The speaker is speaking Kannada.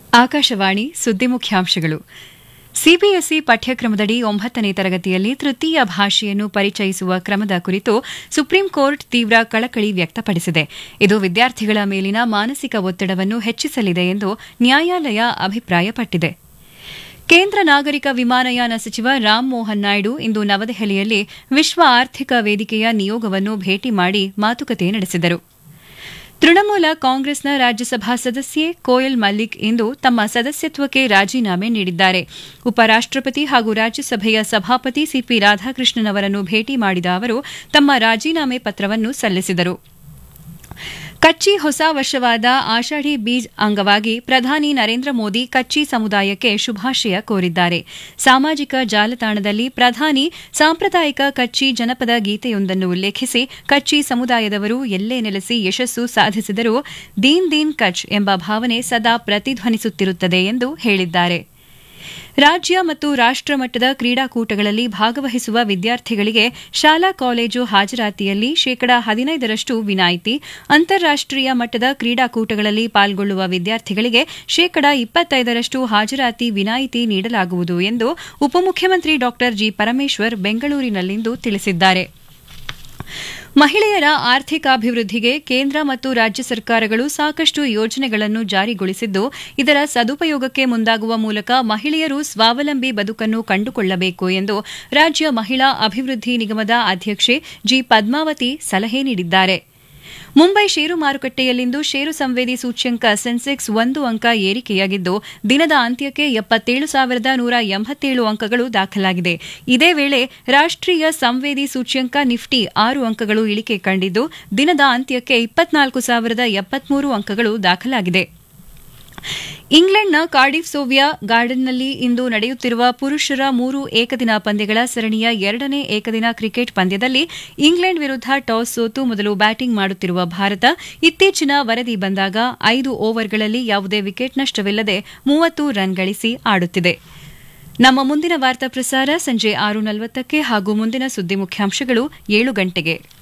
ಆಕಾಶವಾಣಿ ಸುದ್ದಿ ಮುಖ್ಯಾಂಶಗಳು ಸಿಬಿಎಸ್ಇ ಪಠ್ಯಕ್ರಮದಡಿ ಒಂಬತ್ತನೇ ತರಗತಿಯಲ್ಲಿ ತೃತೀಯ ಭಾಷೆಯನ್ನು ಪರಿಚಯಿಸುವ ಕ್ರಮದ ಕುರಿತು ಸುಪ್ರೀಂ ಕೋರ್ಟ್ ತೀವ್ರ ಕಳಕಳಿ ವ್ಯಕ್ತಪಡಿಸಿದೆ ಇದು ವಿದ್ಯಾರ್ಥಿಗಳ ಮೇಲಿನ ಮಾನಸಿಕ ಒತ್ತಡವನ್ನು ಹೆಚ್ಚಿಸಲಿದೆ ಎಂದು ನ್ಯಾಯಾಲಯ ಅಭಿಪ್ರಾಯಪಟ್ಟಿದೆ ಕೇಂದ್ರ ನಾಗರಿಕ ವಿಮಾನಯಾನ ಸಚಿವ ರಾಮ್ ಮೋಹನ್ ನಾಯ್ಡು ಇಂದು ನವದೆಹಲಿಯಲ್ಲಿ ವಿಶ್ವ ಆರ್ಥಿಕ ವೇದಿಕೆಯ ನಿಯೋಗವನ್ನು ಭೇಟಿ ಮಾಡಿ ಮಾತುಕತೆ ನಡೆಸಿದರು ತೃಣಮೂಲ ಕಾಂಗ್ರೆಸ್ನ ರಾಜ್ಯಸಭಾ ಸದಸ್ಯೆ ಕೋಯಲ್ ಮಲ್ಲಿಕ್ ಇಂದು ತಮ್ಮ ಸದಸ್ಯತ್ವಕ್ಕೆ ರಾಜೀನಾಮೆ ನೀಡಿದ್ದಾರೆ ಉಪರಾಷ್ಟಪತಿ ಹಾಗೂ ರಾಜ್ಯಸಭೆಯ ಸಭಾಪತಿ ಸಿಪಿ ರಾಧಾಕೃಷ್ಣನ್ ಅವರನ್ನು ಭೇಟಿ ಮಾಡಿದ ಅವರು ತಮ್ಮ ರಾಜೀನಾಮೆ ಪತ್ರವನ್ನು ಸಲ್ಲಿಸಿದರು ಕಚ್ಚಿ ಹೊಸ ವರ್ಷವಾದ ಆಷಾಢಿ ಬೀಜ್ ಅಂಗವಾಗಿ ಪ್ರಧಾನಿ ನರೇಂದ್ರ ಮೋದಿ ಕಚ್ಚಿ ಸಮುದಾಯಕ್ಕೆ ಶುಭಾಶಯ ಕೋರಿದ್ದಾರೆ ಸಾಮಾಜಿಕ ಜಾಲತಾಣದಲ್ಲಿ ಪ್ರಧಾನಿ ಸಾಂಪ್ರದಾಯಿಕ ಕಚ್ಚಿ ಜನಪದ ಗೀತೆಯೊಂದನ್ನು ಉಲ್ಲೇಖಿಸಿ ಕಚ್ಚಿ ಸಮುದಾಯದವರು ಎಲ್ಲೇ ನೆಲೆಸಿ ಯಶಸ್ಸು ಸಾಧಿಸಿದರೂ ದೀನ್ ದೀನ್ ಕಚ್ ಎಂಬ ಭಾವನೆ ಸದಾ ಪ್ರತಿಧ್ವನಿಸುತ್ತಿರುತ್ತದೆ ಎಂದು ಹೇಳಿದ್ದಾರೆ ರಾಜ್ಯ ಮತ್ತು ರಾಷ್ಟ ಮಟ್ಟದ ಕ್ರೀಡಾಕೂಟಗಳಲ್ಲಿ ಭಾಗವಹಿಸುವ ವಿದ್ಯಾರ್ಥಿಗಳಿಗೆ ಶಾಲಾ ಕಾಲೇಜು ಹಾಜರಾತಿಯಲ್ಲಿ ಶೇಕಡಾ ಹದಿನೈದರಷ್ಟು ವಿನಾಯಿತಿ ಅಂತಾರಾಷ್ಟೀಯ ಮಟ್ಟದ ಕ್ರೀಡಾಕೂಟಗಳಲ್ಲಿ ಪಾಲ್ಗೊಳ್ಳುವ ವಿದ್ಯಾರ್ಥಿಗಳಿಗೆ ಶೇಕಡಾ ಇಪ್ಪತ್ತೈದರಷ್ಟು ಹಾಜರಾತಿ ವಿನಾಯಿತಿ ನೀಡಲಾಗುವುದು ಎಂದು ಉಪಮುಖ್ಯಮಂತ್ರಿ ಡಾ ಜಿ ಪರಮೇಶ್ವರ್ ಬೆಂಗಳೂರಿನಲ್ಲಿಂದು ತಿಳಿಸಿದ್ದಾರೆ ಮಹಿಳೆಯರ ಆರ್ಥಿಕಾಭಿವೃದ್ಧಿಗೆ ಕೇಂದ್ರ ಮತ್ತು ರಾಜ್ಯ ಸರ್ಕಾರಗಳು ಸಾಕಷ್ಟು ಯೋಜನೆಗಳನ್ನು ಜಾರಿಗೊಳಿಸಿದ್ದು ಇದರ ಸದುಪಯೋಗಕ್ಕೆ ಮುಂದಾಗುವ ಮೂಲಕ ಮಹಿಳೆಯರು ಸ್ವಾವಲಂಬಿ ಬದುಕನ್ನು ಕಂಡುಕೊಳ್ಳಬೇಕು ಎಂದು ರಾಜ್ಯ ಮಹಿಳಾ ಅಭಿವೃದ್ಧಿ ನಿಗಮದ ಅಧ್ಯಕ್ಷೆ ಜಿ ಪದ್ಮಾವತಿ ಸಲಹೆ ನೀಡಿದ್ದಾರೆ ಮುಂಬೈ ಷೇರು ಮಾರುಕಟ್ಟೆಯಲ್ಲಿಂದು ಷೇರು ಸಂವೇದಿ ಸೂಚ್ಯಂಕ ಸೆನ್ಸೆಕ್ಸ್ ಒಂದು ಅಂಕ ಏರಿಕೆಯಾಗಿದ್ದು ದಿನದ ಅಂತ್ಯಕ್ಕೆ ಎಪ್ಪತ್ತೇಳು ಸಾವಿರದ ನೂರ ಎಂಬತ್ತೇಳು ಅಂಕಗಳು ದಾಖಲಾಗಿದೆ ಇದೇ ವೇಳೆ ರಾಷ್ಟೀಯ ಸಂವೇದಿ ಸೂಚ್ಯಂಕ ನಿಫ್ಟಿ ಆರು ಅಂಕಗಳು ಇಳಿಕೆ ಕಂಡಿದ್ದು ದಿನದ ಅಂತ್ಯಕ್ಕೆ ಇಪ್ಪತ್ನಾಲ್ಕು ಸಾವಿರದ ಎಪ್ಪತ್ಮೂರು ಅಂಕಗಳು ದಾಖಲಾಗಿದೆ ಇಂಗ್ಲೆಂಡ್ನ ಕಾರ್ಡಿಫ್ ಸೋವಿಯಾ ಗಾರ್ಡನ್ನಲ್ಲಿ ಇಂದು ನಡೆಯುತ್ತಿರುವ ಪುರುಷರ ಮೂರು ಏಕದಿನ ಪಂದ್ಯಗಳ ಸರಣಿಯ ಎರಡನೇ ಏಕದಿನ ಕ್ರಿಕೆಟ್ ಪಂದ್ಯದಲ್ಲಿ ಇಂಗ್ಲೆಂಡ್ ವಿರುದ್ಧ ಟಾಸ್ ಸೋತು ಮೊದಲು ಬ್ಯಾಟಿಂಗ್ ಮಾಡುತ್ತಿರುವ ಭಾರತ ಇತ್ತೀಚಿನ ವರದಿ ಬಂದಾಗ ಐದು ಓವರ್ಗಳಲ್ಲಿ ಯಾವುದೇ ವಿಕೆಟ್ ನಷ್ಟವಿಲ್ಲದೆ ಮೂವತ್ತು ರನ್ ಗಳಿಸಿ ಆಡುತ್ತಿದೆ ನಮ್ಮ ಮುಂದಿನ ವಾರ್ತಾ ಪ್ರಸಾರ ಸಂಜೆ ಆರು ನಲವತ್ತಕ್ಕೆ ಹಾಗೂ ಮುಂದಿನ ಸುದ್ದಿ ಮುಖ್ಯಾಂಶಗಳು ಏಳು ಗಂಟೆಗೆ